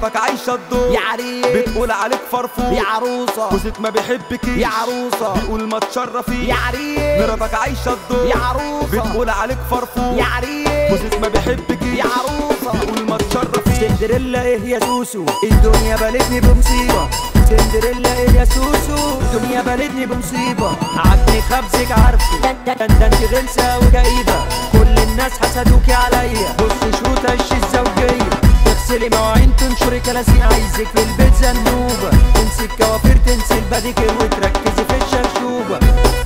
مراتك عايشة الدور يا عريس بتقول عليك فرفور يا عروسة جوزك ما بيحبكيش يا عروسة بيقول ما تشرفيش يا عريس مراتك عايشة الدور يا عروسة بتقول عليك فرفور يا عريس جوزك ما بيحبكيش يا عروسة بيقول ما تشرفيش سندريلا ايه يا سوسو الدنيا بلتني بمصيبة سندريلا ايه يا سوسو الدنيا بلتني بمصيبة عجني خبزك عارفه ده ده ده انت غلسة وكئيبة كل الناس حسدوكي عليا بص شو تش الزوجية تغسلي مواعين تنشري كلاسين عايزك في البيت زنوبة تنسي الكوافير تنسي الباديكير وتركزي في الشرشوبة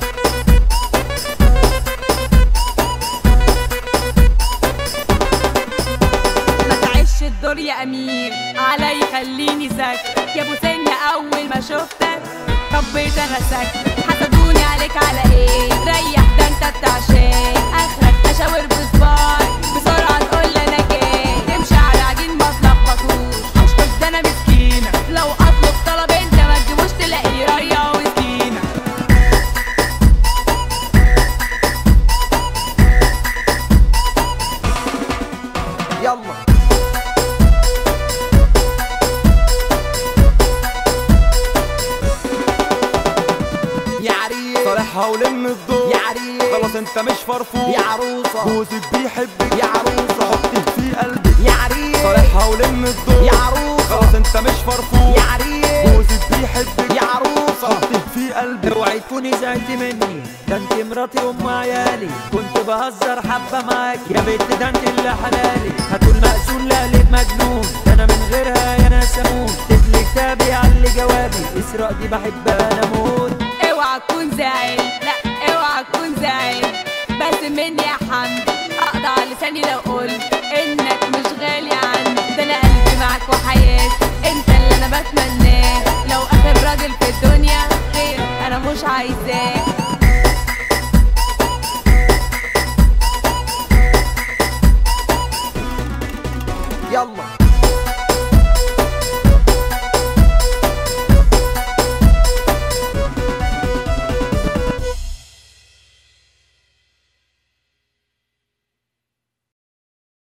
ما تعيش الدور يا امير علي خليني ساكت يا ابو سنة اول ما شفتك طبيت انا ساكت حسدوني عليك على ايه ريح ده انت بتاع اخرك اشاور بصباعي بسرعه تقول لي انا جاي تمشي على عجين ما تلخبطوش اشطش ده انا مسكينه لو اطلب طلب انت ما تجيبوش تلاقيه ريا وسكينه يلا يا عريس صالحها ولم الدور يا عريس خلاص انت مش فرفور يا عروسة جوزك بيحبك يا عروسة حطيه في قلبك يا عريس صالحها ولم الدور يا عروسة خلاص انت مش فرفور يا عريس جوزك بيحبك يا عروسة حطيه في قلبك اوعي تكوني زعلتي مني ده انت مراتي وام عيالي كنت بهزر حبه معاك يا بنت ده انت اللي حلالي هتقول مقسول لا ليه مجنون ده انا من غيرها يا ناس اموت تدلي كتابي على جوابي اسراء دي بحبها انا موت اوعى تكون زعل لا اوعى تكون زعل بس مني يا حمد اقطع لساني لو قلت انك مش غالي عندي ده انا قلبي معاك وحياتي انت اللي انا بتمناه لو اخر راجل في الدنيا غير انا مش عايزاه